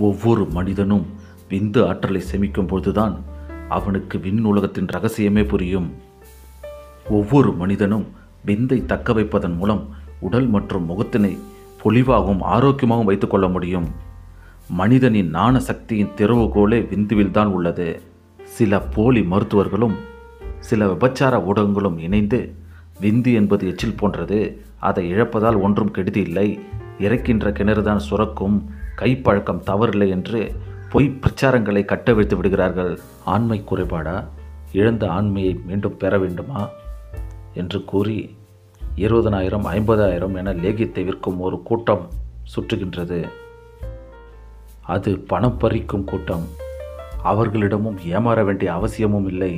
ஒவ்வொரு மனிதனும் விந்து ஆற்றலை சேமிக்கும் பொழுதுதான் அவனுக்கு விண்ணுலகத்தின் ரகசியமே புரியும் ஒவ்வொரு மனிதனும் விந்தை தக்க வைப்பதன் மூலம் உடல் மற்றும் முகத்தினை பொலிவாகவும் ஆரோக்கியமாகவும் வைத்துக்கொள்ள முடியும் மனிதனின் ஞான சக்தியின் திறவுகோலே விந்துவில்தான் உள்ளது சில போலி மருத்துவர்களும் சில விபச்சார ஊடகங்களும் இணைந்து விந்து என்பது எச்சில் போன்றது அதை இழப்பதால் ஒன்றும் கெடுதி இல்லை இறக்கின்ற கிணறுதான் சுரக்கும் கைப்பழக்கம் தவறில்லை என்று பொய் பிரச்சாரங்களை கட்டவிழ்த்து விடுகிறார்கள் ஆண்மை குறைபாடா இழந்த ஆண்மையை மீண்டும் பெற வேண்டுமா என்று கூறி இருபதனாயிரம் ஐம்பதாயிரம் என லேகியத்தை விற்கும் ஒரு கூட்டம் சுற்றுகின்றது அது பணம் பறிக்கும் கூட்டம் அவர்களிடமும் ஏமாற வேண்டிய அவசியமும் இல்லை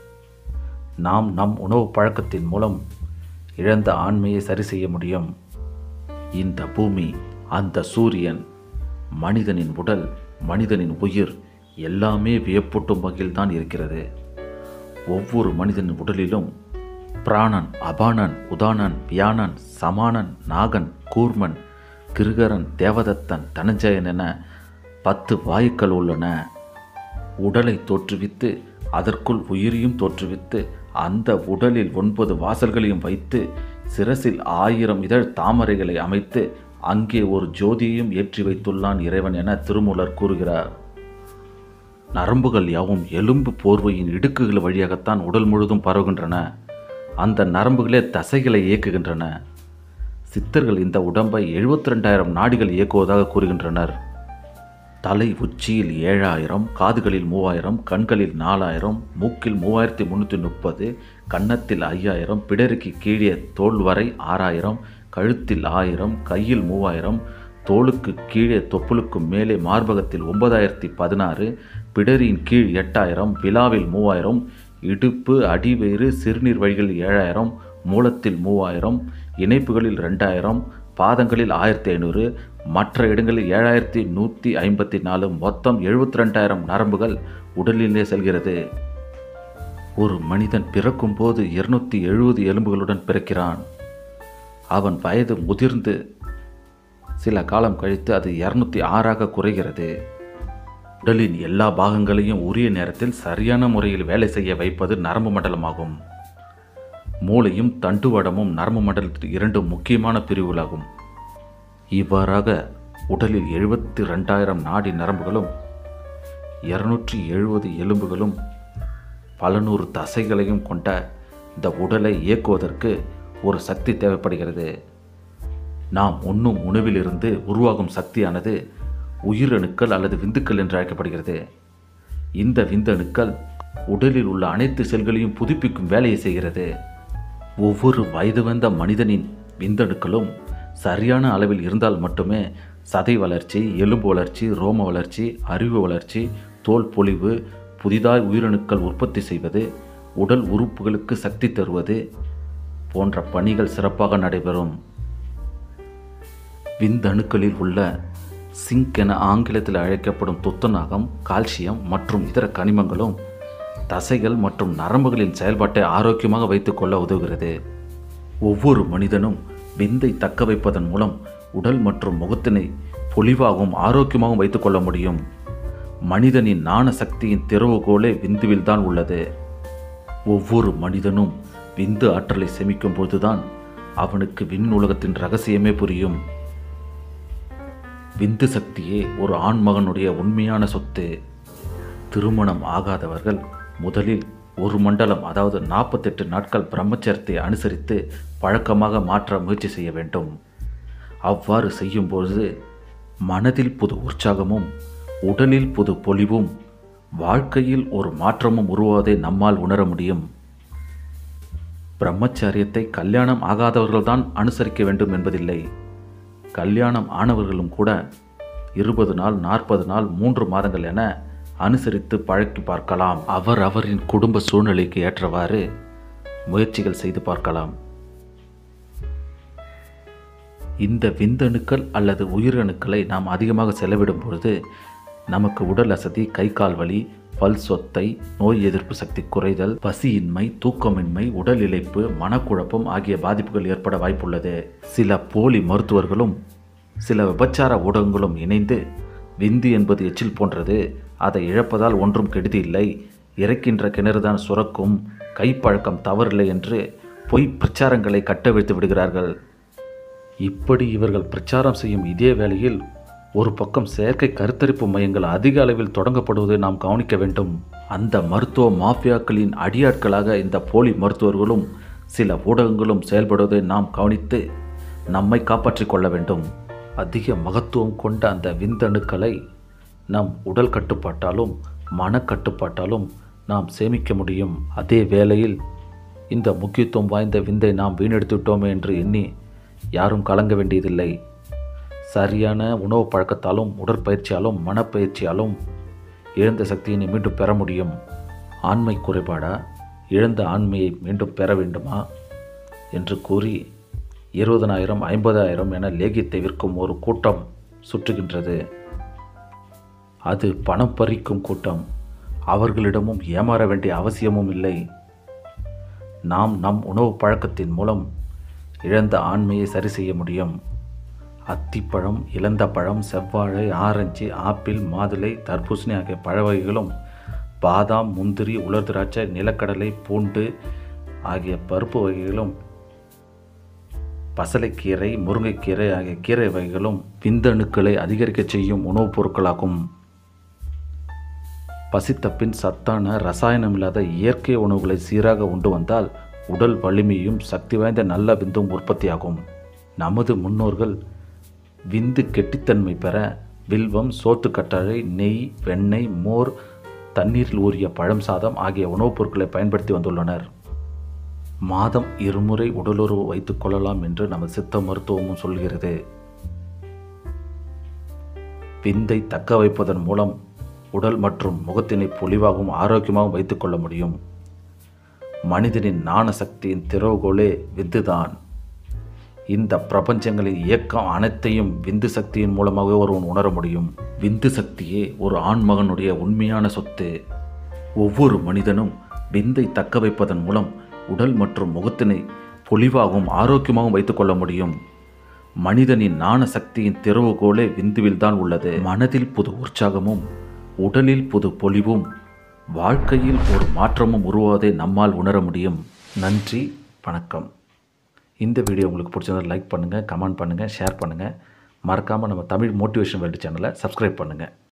நாம் நம் உணவு பழக்கத்தின் மூலம் இழந்த ஆண்மையை சரி செய்ய முடியும் இந்த பூமி அந்த சூரியன் மனிதனின் உடல் மனிதனின் உயிர் எல்லாமே வியப்பூட்டும் வகையில்தான் இருக்கிறது ஒவ்வொரு மனிதனின் உடலிலும் பிராணன் அபானன் உதானன் வியானன் சமானன் நாகன் கூர்மன் கிருகரன் தேவதத்தன் தனஞ்சயன் என பத்து வாயுக்கள் உள்ளன உடலை தோற்றுவித்து அதற்குள் உயிரையும் தோற்றுவித்து அந்த உடலில் ஒன்பது வாசல்களையும் வைத்து சிரசில் ஆயிரம் இதழ் தாமரைகளை அமைத்து அங்கே ஒரு ஜோதியையும் ஏற்றி வைத்துள்ளான் இறைவன் என திருமூலர் கூறுகிறார் நரம்புகள் யாவும் எலும்பு போர்வையின் இடுக்குகள் வழியாகத்தான் உடல் முழுதும் பரவுகின்றன அந்த நரம்புகளே தசைகளை இயக்குகின்றன சித்தர்கள் இந்த உடம்பை எழுபத்தி ரெண்டாயிரம் நாடிகள் இயக்குவதாக கூறுகின்றனர் தலை உச்சியில் ஏழாயிரம் காதுகளில் மூவாயிரம் கண்களில் நாலாயிரம் மூக்கில் மூவாயிரத்தி முந்நூற்றி முப்பது கன்னத்தில் ஐயாயிரம் பிடருக்கு கீழே தோல் வரை ஆறாயிரம் கழுத்தில் ஆயிரம் கையில் மூவாயிரம் தோலுக்கு கீழே தொப்புளுக்கு மேலே மார்பகத்தில் ஒன்பதாயிரத்தி பதினாறு பிடரின் கீழ் எட்டாயிரம் விழாவில் மூவாயிரம் இடுப்பு அடிவயிறு சிறுநீர் வழிகள் ஏழாயிரம் மூலத்தில் மூவாயிரம் இணைப்புகளில் ரெண்டாயிரம் பாதங்களில் ஆயிரத்தி ஐநூறு மற்ற இடங்களில் ஏழாயிரத்தி நூற்றி ஐம்பத்தி நாலு மொத்தம் எழுபத்தி ரெண்டாயிரம் நரம்புகள் உடலிலே செல்கிறது ஒரு மனிதன் பிறக்கும்போது இருநூத்தி எழுபது எலும்புகளுடன் பிறக்கிறான் அவன் வயது முதிர்ந்து சில காலம் கழித்து அது இரநூத்தி ஆறாக குறைகிறது உடலின் எல்லா பாகங்களையும் உரிய நேரத்தில் சரியான முறையில் வேலை செய்ய வைப்பது நரம்பு மண்டலமாகும் மூளையும் தண்டுவடமும் நரம்பு மண்டலத்தில் இரண்டு முக்கியமான பிரிவுகளாகும் இவ்வாறாக உடலில் எழுபத்தி ரெண்டாயிரம் நாடி நரம்புகளும் இருநூற்றி எழுபது எலும்புகளும் பல நூறு தசைகளையும் கொண்ட இந்த உடலை இயக்குவதற்கு ஒரு சக்தி தேவைப்படுகிறது நாம் உண்ணும் உணவிலிருந்து உருவாகும் சக்தியானது உயிரணுக்கள் அல்லது விந்துக்கள் என்று அழைக்கப்படுகிறது இந்த விந்தணுக்கள் உடலில் உள்ள அனைத்து செல்களையும் புதுப்பிக்கும் வேலையை செய்கிறது ஒவ்வொரு வயது வந்த மனிதனின் விந்தணுக்களும் சரியான அளவில் இருந்தால் மட்டுமே சதை வளர்ச்சி எலும்பு வளர்ச்சி ரோம வளர்ச்சி அறிவு வளர்ச்சி தோல் பொலிவு புதிதாய் உயிரணுக்கள் உற்பத்தி செய்வது உடல் உறுப்புகளுக்கு சக்தி தருவது போன்ற பணிகள் சிறப்பாக நடைபெறும் விந்தணுக்களில் உள்ள சிங்க் என ஆங்கிலத்தில் அழைக்கப்படும் துத்தநாகம் கால்சியம் மற்றும் இதர கனிமங்களும் தசைகள் மற்றும் நரம்புகளின் செயல்பாட்டை ஆரோக்கியமாக வைத்துக்கொள்ள உதவுகிறது ஒவ்வொரு மனிதனும் விந்தை தக்க வைப்பதன் மூலம் உடல் மற்றும் முகத்தினை பொலிவாகவும் ஆரோக்கியமாகவும் வைத்துக்கொள்ள முடியும் மனிதனின் ஞான சக்தியின் திறவுகோலே விந்துவில்தான் உள்ளது ஒவ்வொரு மனிதனும் விந்து ஆற்றலை சேமிக்கும் பொழுதுதான் அவனுக்கு விண்ணுலகத்தின் ரகசியமே புரியும் விந்து சக்தியே ஒரு ஆண்மகனுடைய உண்மையான சொத்து திருமணம் ஆகாதவர்கள் முதலில் ஒரு மண்டலம் அதாவது நாற்பத்தெட்டு நாட்கள் பிரம்மச்சரியத்தை அனுசரித்து பழக்கமாக மாற்ற முயற்சி செய்ய வேண்டும் அவ்வாறு செய்யும்பொழுது மனதில் புது உற்சாகமும் உடலில் புது பொலிவும் வாழ்க்கையில் ஒரு மாற்றமும் உருவாவதை நம்மால் உணர முடியும் பிரம்மச்சரியத்தை கல்யாணம் ஆகாதவர்கள்தான் அனுசரிக்க வேண்டும் என்பதில்லை கல்யாணம் ஆனவர்களும் கூட இருபது நாள் நாற்பது நாள் மூன்று மாதங்கள் என அனுசரித்து பழக்கி பார்க்கலாம் அவர் அவரின் குடும்ப சூழ்நிலைக்கு ஏற்றவாறு முயற்சிகள் செய்து பார்க்கலாம் இந்த விந்தணுக்கள் அல்லது உயிரணுக்களை நாம் அதிகமாக செலவிடும் பொழுது நமக்கு உடல் அசதி கை கால் வலி பல் சொத்தை நோய் எதிர்ப்பு சக்தி குறைதல் பசியின்மை தூக்கமின்மை உடல் இழைப்பு மனக்குழப்பம் ஆகிய பாதிப்புகள் ஏற்பட வாய்ப்புள்ளது சில போலி மருத்துவர்களும் சில விபச்சார ஊடகங்களும் இணைந்து விந்து என்பது எச்சில் போன்றது அதை இழப்பதால் ஒன்றும் கெடுதி இல்லை இறைக்கின்ற கிணறுதான் சுரக்கும் கைப்பழக்கம் தவறில்லை என்று பொய் பிரச்சாரங்களை கட்டவிழ்த்து விடுகிறார்கள் இப்படி இவர்கள் பிரச்சாரம் செய்யும் இதே வேளையில் ஒரு பக்கம் செயற்கை கருத்தரிப்பு மையங்கள் அதிக அளவில் தொடங்கப்படுவதை நாம் கவனிக்க வேண்டும் அந்த மருத்துவ மாஃபியாக்களின் அடியாட்களாக இந்த போலி மருத்துவர்களும் சில ஊடகங்களும் செயல்படுவதை நாம் கவனித்து நம்மை காப்பாற்றிக் கொள்ள வேண்டும் அதிக மகத்துவம் கொண்ட அந்த விந்தணுக்களை நம் உடல் கட்டுப்பாட்டாலும் மனக்கட்டுப்பாட்டாலும் நாம் சேமிக்க முடியும் அதே வேளையில் இந்த முக்கியத்துவம் வாய்ந்த விந்தை நாம் வீணெடுத்துவிட்டோமே என்று எண்ணி யாரும் கலங்க வேண்டியதில்லை சரியான உணவு பழக்கத்தாலும் உடற்பயிற்சியாலும் மனப்பயிற்சியாலும் இழந்த சக்தியினை மீண்டும் பெற முடியும் ஆண்மை குறைபாடா இழந்த ஆண்மையை மீண்டும் பெற வேண்டுமா என்று கூறி இருபதனாயிரம் ஐம்பதாயிரம் என லேகியத்தை விற்கும் ஒரு கூட்டம் சுற்றுகின்றது அது பணம் பறிக்கும் கூட்டம் அவர்களிடமும் ஏமாற வேண்டிய அவசியமும் இல்லை நாம் நம் உணவு பழக்கத்தின் மூலம் இழந்த ஆண்மையை சரி செய்ய முடியும் அத்திப்பழம் இளந்த பழம் செவ்வாழை ஆரஞ்சு ஆப்பிள் மாதுளை தர்பூசணி ஆகிய பழ வகைகளும் பாதாம் முந்திரி உலர் திராட்சை நிலக்கடலை பூண்டு ஆகிய பருப்பு வகைகளும் பசலைக்கீரை முருங்கைக்கீரை ஆகிய கீரை வகைகளும் விந்தணுக்களை அதிகரிக்கச் செய்யும் உணவுப் பொருட்களாகும் பசித்த பின் சத்தான ரசாயனம் இல்லாத இயற்கை உணவுகளை சீராக உண்டு வந்தால் உடல் வலிமையும் சக்தி வாய்ந்த நல்ல விந்தும் உற்பத்தியாகும் நமது முன்னோர்கள் விந்து கெட்டித்தன்மை பெற வில்வம் சோத்துக்கற்றாழை நெய் வெண்ணெய் மோர் தண்ணீரில் ஊறிய பழம் சாதம் ஆகிய உணவுப் பொருட்களை பயன்படுத்தி வந்துள்ளனர் மாதம் இருமுறை உடலுறவு வைத்துக் கொள்ளலாம் என்று நமது சித்த மருத்துவமும் சொல்கிறது விந்தை தக்க வைப்பதன் மூலம் உடல் மற்றும் முகத்தினை பொலிவாகவும் ஆரோக்கியமாகவும் வைத்துக்கொள்ள முடியும் மனிதனின் ஞான சக்தியின் திறவுகோலே விந்துதான் இந்த பிரபஞ்சங்களின் இயக்கம் அனைத்தையும் விந்து சக்தியின் மூலமாகவே ஒருவன் உணர முடியும் விந்து சக்தியே ஒரு ஆண்மகனுடைய உண்மையான சொத்து ஒவ்வொரு மனிதனும் விந்தை தக்க வைப்பதன் மூலம் உடல் மற்றும் முகத்தினை பொலிவாகவும் ஆரோக்கியமாகவும் வைத்துக்கொள்ள முடியும் மனிதனின் ஞான சக்தியின் திறவுகோலே விந்துவில் தான் உள்ளது மனதில் புது உற்சாகமும் உடலில் புது பொலிவும் வாழ்க்கையில் ஒரு மாற்றமும் உருவாவதை நம்மால் உணர முடியும் நன்றி வணக்கம் இந்த வீடியோ உங்களுக்கு பிடிச்சதை லைக் பண்ணுங்கள் கமெண்ட் பண்ணுங்கள் ஷேர் பண்ணுங்கள் மறக்காமல் நம்ம தமிழ் மோட்டிவேஷன் வேல்டு சேனலை சப்ஸ்கிரைப் பண்ணுங்கள்